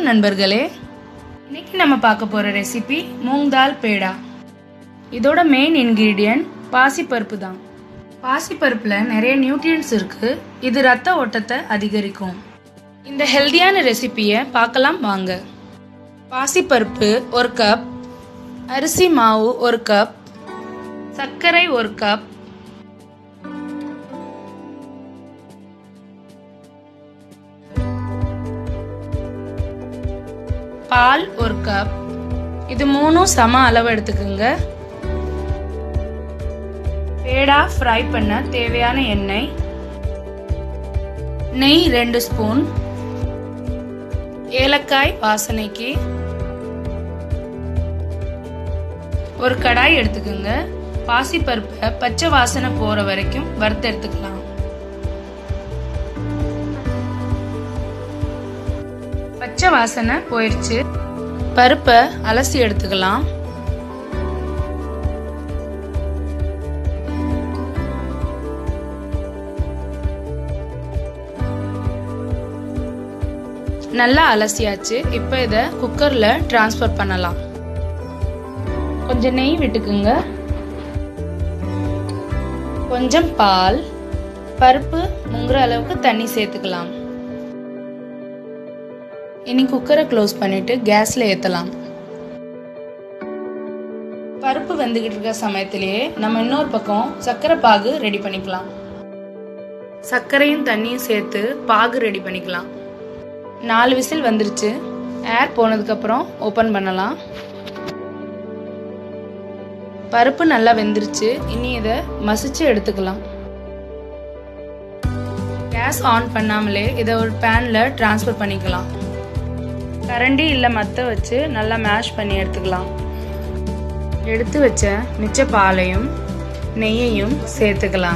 நண்பர்களே இன்னைக்கு நம்ம பார்க்க போற ரெசிபி மூங் தால் பேடா இதோட மெயின் இன்கிரீடியன்ட் பாசிப்பருப்பு தான் பாசிப்பருப்புல நிறைய நியூட்ரியன்ஸ் இருக்கு இது ரத்த ஓட்டத்தை அதிகரிக்கும் இந்த ஹெல்தியான ரெசிபியை பார்க்கலாம் வாங்க பாசிப்பருப்பு ஒரு கப் அரிசி மாவு ஒரு கப் சர்க்கரை ஒரு கப் பால் ஒரு கப் இது மூணும் சம அளவு எடுத்துக்கோங்க பேடா ஃப்ரை பண்ண தேவையான எண்ணெய் நெய் ரெண்டு ஸ்பூன் ஏலக்காய் வாசனைக்கு ஒரு கடாய் எடுத்துக்கோங்க பாசிப்பருப்பை பச்சை வாசனை போற வரைக்கும் வறுத்து எடுத்துக்கலாம் பச்சை வாசனை போயிருச்சு பருப்பை அலசி எடுத்துக்கலாம் நல்லா அலசியாச்சு இப்போ இதை குக்கர்ல டிரான்ஸ்ஃபர் பண்ணலாம் கொஞ்சம் நெய் விட்டுக்குங்க கொஞ்சம் பால் பருப்பு முங்குற அளவுக்கு தண்ணி சேர்த்துக்கலாம் இனி குக்கரை க்ளோஸ் பண்ணிட்டு கேஸ்ல ஏத்தலாம் பருப்பு வெந்துகிட்டு இருக்க சமயத்திலேயே நம்ம இன்னொரு பக்கம் சர்க்கரை பாகு ரெடி பண்ணிக்கலாம் சர்க்கரையும் தண்ணியும் சேர்த்து பாகு ரெடி பண்ணிக்கலாம் நாலு விசில் வந்துருச்சு ஏர் போனதுக்கு அப்புறம் ஓபன் பண்ணலாம் பருப்பு நல்லா வெந்துருச்சு இனி இதை மசிச்சு எடுத்துக்கலாம் கேஸ் ஆன் பண்ணாமலே இதை ஒரு பேன்ல டிரான்ஸ்ஃபர் பண்ணிக்கலாம் கரண்டி இல்லை மத்த வச்சு நல்லா மேஷ் பண்ணி எடுத்துக்கலாம் எடுத்து வச்ச மிச்ச பாலையும் நெய்யையும் சேர்த்துக்கலாம்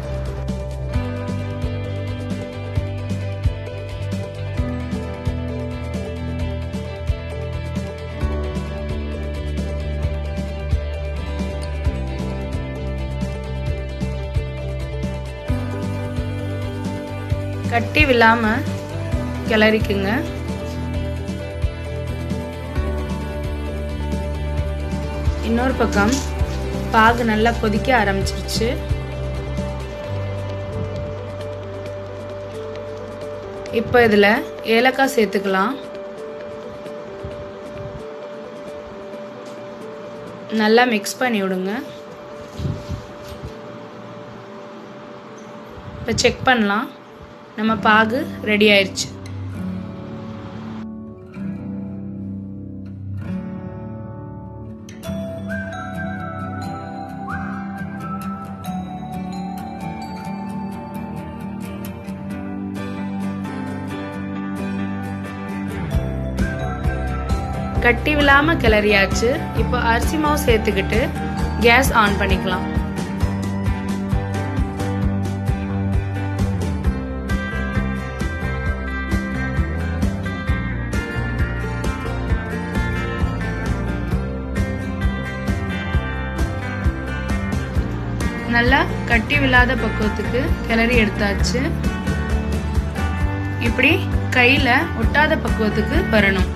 கட்டி விழாம கிளறிக்குங்க இன்னொரு பக்கம் பாகு நல்லா கொதிக்க ஆரம்பிச்சிருச்சு இப்போ இதில் ஏலக்காய் சேர்த்துக்கலாம் நல்லா மிக்ஸ் பண்ணி விடுங்க இப்போ செக் பண்ணலாம் நம்ம பாகு ரெடி ஆயிடுச்சு கட்டி விழாம கிளறியாச்சு இப்போ அரிசி மாவு சேர்த்துக்கிட்டு கேஸ் ஆன் பண்ணிக்கலாம் நல்லா கட்டி விழாத பக்குவத்துக்கு கிளறி எடுத்தாச்சு இப்படி கையில ஒட்டாத பக்குவத்துக்கு வரணும்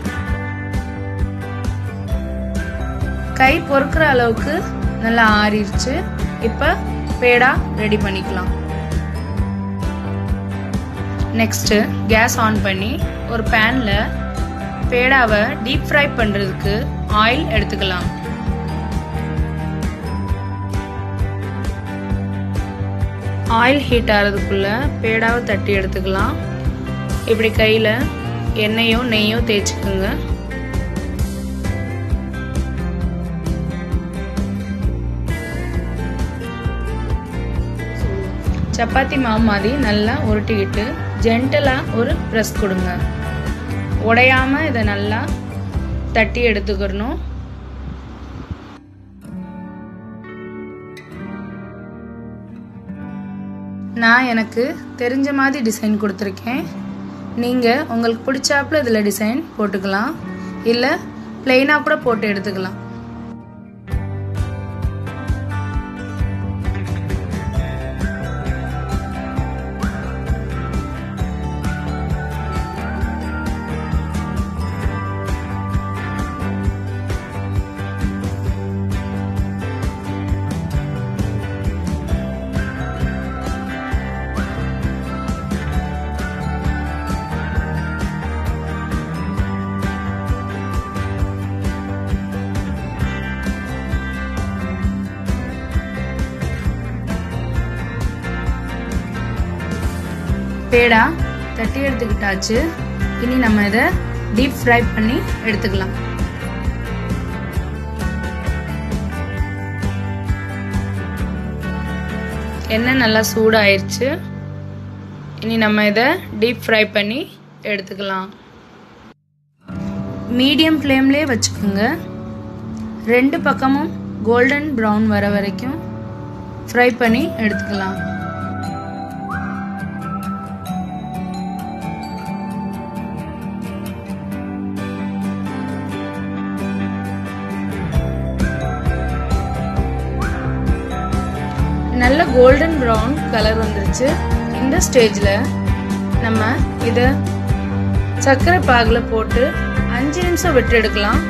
கை பொறுக்கிற அளவுக்கு நல்லா ஆறிடுச்சு இப்ப பேடா ரெடி பண்ணிக்கலாம் நெக்ஸ்ட் கேஸ் ஆன் பண்ணி ஒரு பேன்ல பேடாவை டீப் ஃப்ரை பண்றதுக்கு ஆயில் எடுத்துக்கலாம் ஆயில் ஹீட் ஆகிறதுக்குள்ள பேடாவை தட்டி எடுத்துக்கலாம் இப்படி கையில் எண்ணெயோ நெய்யோ தேய்ச்சிக்கோங்க சப்பாத்தி மாவு மாதிரி நல்லா உருட்டிக்கிட்டு ஜென்டலாக ஒரு ப்ரெஸ் கொடுங்க உடையாம இதை நல்லா தட்டி எடுத்துக்கிறணும் நான் எனக்கு தெரிஞ்ச மாதிரி டிசைன் கொடுத்துருக்கேன் நீங்கள் உங்களுக்கு பிடிச்சாப்புல இதில் டிசைன் போட்டுக்கலாம் இல்லை பிளெயினாக கூட போட்டு எடுத்துக்கலாம் பேடா தட்டி எடுத்துக்கிட்டாச்சு இனி நம்ம இதை டீப் ஃப்ரை பண்ணி எடுத்துக்கலாம் எண்ணெய் நல்லா சூடாயிருச்சு இனி நம்ம இதை டீப் ஃப்ரை பண்ணி எடுத்துக்கலாம் மீடியம் ஃப்ளேம்லேயே வச்சுக்கோங்க ரெண்டு பக்கமும் கோல்டன் ப்ரௌன் வர வரைக்கும் ஃப்ரை பண்ணி எடுத்துக்கலாம் நல்ல கோல்டன் ப்ரௌன் கலர் வந்துருச்சு இந்த ஸ்டேஜில் நம்ம இதை சர்க்கரை பாகில் போட்டு அஞ்சு நிமிஷம் விட்டு எடுக்கலாம்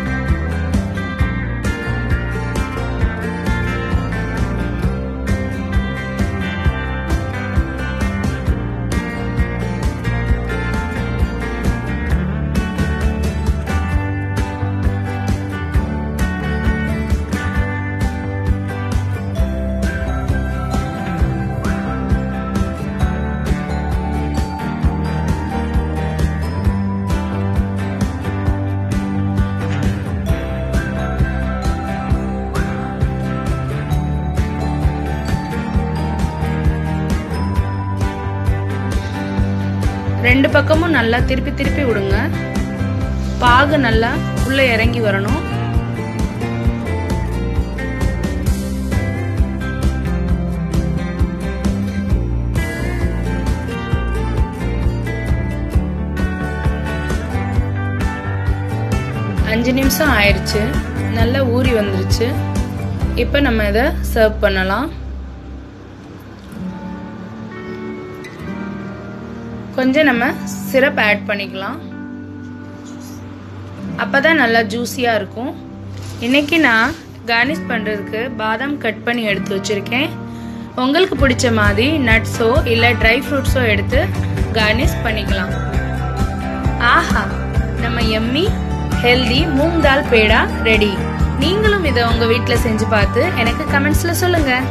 ரெண்டு பக்கமும் நல்லா திருப்பி திருப்பி விடுங்க பாகு நல்லா உள்ள இறங்கி வரணும் அஞ்சு நிமிஷம் ஆயிடுச்சு நல்லா ஊறி வந்துருச்சு இப்போ நம்ம இதை சர்வ் பண்ணலாம் கொஞ்சம் நம்ம சிரப் ஆட் பண்ணிக்கலாம் அப்போ தான் நல்லா ஜூஸியாக இருக்கும் இன்னைக்கு நான் கார்னிஷ் பண்ணுறதுக்கு பாதாம் கட் பண்ணி எடுத்து வச்சுருக்கேன் உங்களுக்கு பிடிச்ச மாதிரி நட்ஸோ இல்லை ட்ரை ஃப்ரூட்ஸோ எடுத்து கார்னிஷ் பண்ணிக்கலாம் ஆஹா நம்ம எம்மி ஹெல்தி மூங் தால் பேடா ரெடி நீங்களும் இதை உங்கள் வீட்டில் செஞ்சு பார்த்து எனக்கு கமெண்ட்ஸில் சொல்லுங்கள்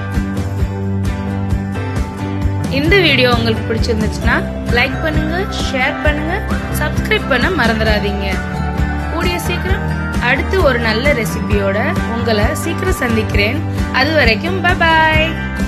இந்த வீடியோ உங்களுக்கு பிடிச்சிருந்துச்சுன்னா லைக் பண்ணுங்க ஷேர் பண்ணுங்க சப்ஸ்கிரைப் பண்ண மறந்துடாதீங்க கூடிய சீக்கிரம் அடுத்து ஒரு நல்ல ரெசிபியோட உங்களை சீக்கிரம் சந்திக்கிறேன் அது வரைக்கும் பாய்